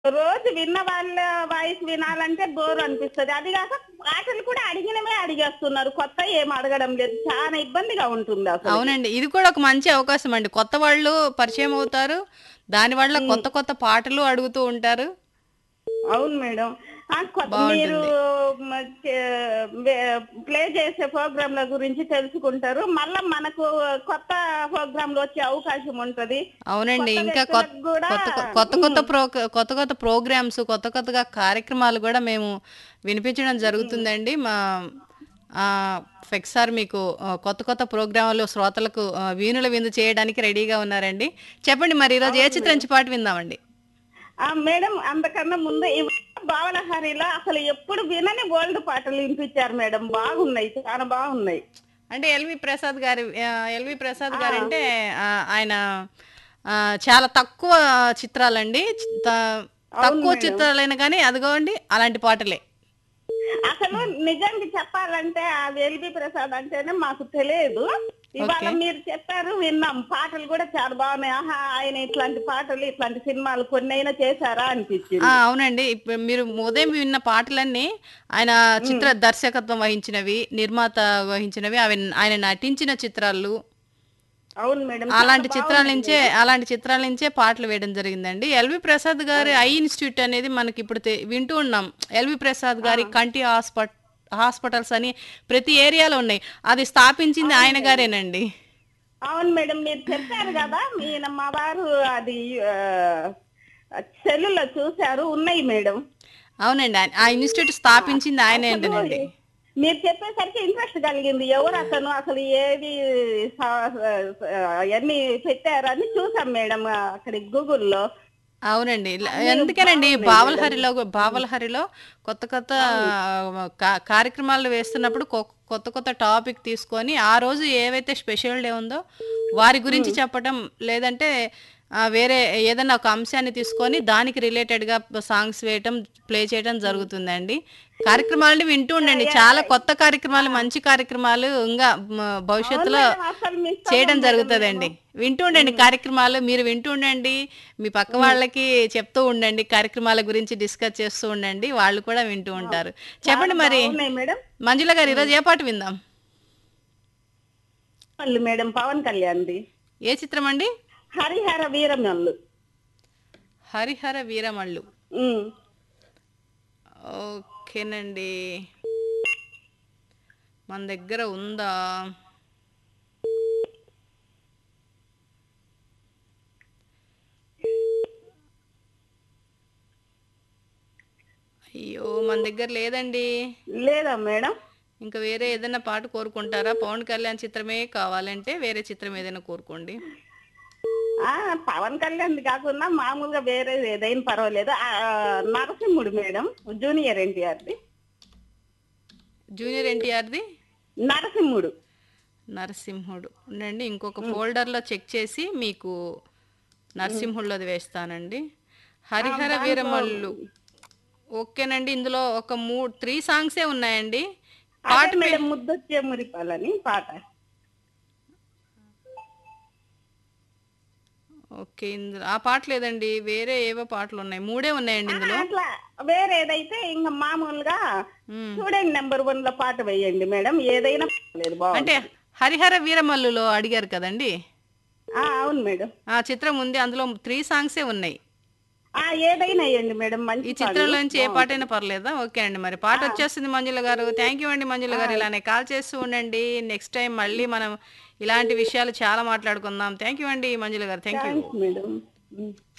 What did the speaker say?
రోజు విన్న వాళ్ళ వాయిస్ వినాలంటే బోర్ అనిపిస్తది అది కాక పాటలు కూడా అడిగినవే అడిగేస్తున్నారు కొత్త ఏం అడగడం లేదు చాలా ఇబ్బందిగా ఉంటుంది అసలు అవునండి ఇది కూడా ఒక మంచి అవకాశం అండి కొత్త వాళ్ళు పరిచయం అవుతారు దానివల్ల కొత్త కొత్త పాటలు అడుగుతూ ఉంటారు అవును మేడం ఆ, కొత్త మీరు ప్లే చేసే ప్రోగ్రాంల గురించి తెలుసుకుంటారు మళ్ళా మనకు కొత్త ప్రోగ్రాంలు వచ్చే అవకాశం ఉంటది అవునండి కొత్త ఇంకా వ్యక్తులకు కొత్త కూడా, కొత్త కొత్త కొత్త ప్రో కొత్త కొత్త ప్రోగ్రామ్స్ కొత్త కొత్తగా కార్యక్రమాలు కూడా మేము వినిపించడం జరుగుతుందండి మా ఆ, ఫెక్సార్ మీకు ఆ, కొత్త కొత్త ప్రోగ్రాంలు శ్రోతలకు ఆ, వీణుల విందు చేయడానికి రెడీగా ఉన్నారండి చెప్పండి మరి ఈరోజు ఏ చిత్రం నుంచి పాట విందామండి ఆ మేడం అంతకన్నా ముందు ఈ భావనహారిలో అసలు ఎప్పుడు వినని ఓల్డ్ పాటలు వినిపించారు మేడం బాగున్నాయి చాలా బాగున్నాయి అంటే ఎల్వి ప్రసాద్ గారి ఆ, ఎల్వి ప్రసాద్ గారు అంటే ఆ, ఆయన ఆ, చాలా తక్కువ చిత్రాలండి చి- త- తక్కువ చిత్రాలైనా కానీ అదిగోండి అలాంటి పాటలే అసలు నిజానికి చెప్పాలంటే ఆ ఎల్బి ప్రసాద్ అంటేనే మాకు తెలియదు ఇవాళ మీరు చెప్పారు విన్నాం పాటలు కూడా చాలా బాగున్నాయి ఆహా ఆయన ఇట్లాంటి పాటలు ఇట్లాంటి సినిమాలు కొన్ని అయినా చేశారా అనిపించింది ఆ, అవునండి ఇప్పుడు మీరు ఉదయం విన్న పాటలన్నీ ఆయన చిత్ర దర్శకత్వం వహించినవి నిర్మాత వహించినవి అవి ఆయన నటించిన చిత్రాలు అవును మేడం అలాంటి చిత్రాల నుంచే అలాంటి చిత్రాల నుంచే పాటలు వేయడం జరిగిందండి ఎల్వి ప్రసాద్ గారి ఐ ఇన్స్టిట్యూట్ అనేది మనకి ఇప్పుడు తె- వింటూ ఉన్నాం ఎల్వి ప్రసాద్ గారి కంటి హాస్పిటల్ హాస్పిటల్స్ అని ప్రతి ఏరియాలో ఉన్నాయి అది స్థాపించింది ఆయన గారేనండి అవును మేడం మీరు చెప్పారు కదా ఈయన మా వారు అది సెల్లులో చూశారు ఉన్నాయి మేడం అవునండి ఆయన- ఆ ఇన్స్టిట్యూట్ స్థాపించింది ఆయన ఏంటండి మీరు చెప్పేసరికి ఇంట్రెస్ట్ కలిగింది ఎవరు అతను అసలు ఏది అవన్నీ పెట్టారని చూసాం మేడం అక్కడ గూగుల్లో అవునండి ల- ఎందుకేనండి బావలహరిలో బావలహరిలో కొత్త కొత్త కా- కార్యక్రమాలు వేస్తున్నప్పుడు కొ- కొత్త కొత్త టాపిక్ తీసుకొని ఆ రోజు ఏవైతే స్పెషల్ డే ఉందో వారి గురించి చెప్పటం లేదంటే ఆ, వేరే ఏదైనా ఒక అంశాన్ని తీసుకొని దానికి రిలేటెడ్గా సాంగ్స్ వేయటం ప్లే చేయడం జరుగుతుందండి కార్యక్రమాలని వింటూ ఉండండి చాలా కొత్త కార్యక్రమాలు మంచి కార్యక్రమాలు ఇంకా మ, భవిష్యత్తులో అసలు మిస్ చేయడం జరుగుతుందండి వింటూ ఉండండి కార్యక్రమాలు మీరు వింటూ ఉండండి మీ పక్క వాళ్ళకి చెప్తూ ఉండండి కార్యక్రమాల గురించి డిస్కస్ చేస్తూ ఉండండి వాళ్ళు కూడా వింటూ ఉంటారు చెప్పండి మరి ఉన్నాయి మేడం మంజుల గారు ఈరోజు ఏ పాట విందాం మళ్ళీ మేడం పవన్ కళ్యాణ్ది ఏ చిత్రం అండి హరిహర వీరమల్లు హరిహర వీరమల్లు ఉమ్. ఓకేనండి మన దగ్గర ఉందా అయ్యో మన దగ్గర లేదండి లేదా మేడం ఇంకా వేరే ఏదైనా పాట కోరుకుంటారా పవన్ కళ్యాణ్ చిత్రమే కావాలంటే వేరే చిత్రం ఏదైనా కోరుకోండి ఆ పవన్ కళ్యాణ్ కాకుండా మామూలుగా వేరే ఏదైనా పర్వాలేదు ఆ, నరసింహుడు మేడం జూనియర్ ఎన్టీఆర్ది జూనియర్ ఎన్టీఆర్ది నరసింహుడు నరసింహుడు ఉండండి ఇంకొక ఫోల్డర్లో చెక్ చేసి మీకు నరసింహుళ్ళది వేస్తానండి హరిహర వీరమల్లు ఓకేనండి ఇందులో ఒక మూడు త్రీ సాంగ్సే ఉన్నాయండి పాట మేడం ముద్దొచ్చే మురిపాలని పాట ఓకే ఇందులో ఆ పాట లేదండి వేరే ఏవో పాటలు ఉన్నాయి మూడే ఉన్నాయండి ఇందులో అట్లా వేరేదైతే ఇంకా మామూలుగా మ్మ్. చూడండి నెంబర్ వన్ లో పాట వేయండి మేడం ఏదైనా లేదు బాగుంది అంటే హరిహర వీరమల్లులో అడిగారు కదండి ఆ, అవును మేడం ఆ చిత్రం ఉంది అందులో త్రీ సాంగ్సే ఉన్నాయి ఆ ఏదైనా వేయండి మేడం ఈ మంచి చిత్రంలో నుంచి ఏ పాట అయినా పర్లేదా ఓకే అండి మరి పాట వచ్చేస్తుంది మంజుల గారు థ్యాంక్ యూ అండి మంజుల గారు ఇలానే కాల్ చేస్తూ ఉండండి నెక్స్ట్ టైం మళ్ళీ మనం ఇలాంటి విషయాలు చాలా మాట్లాడుకుందాం థ్యాంక్ యూ అండి మంజుల గారు thank you thanks madam hmm.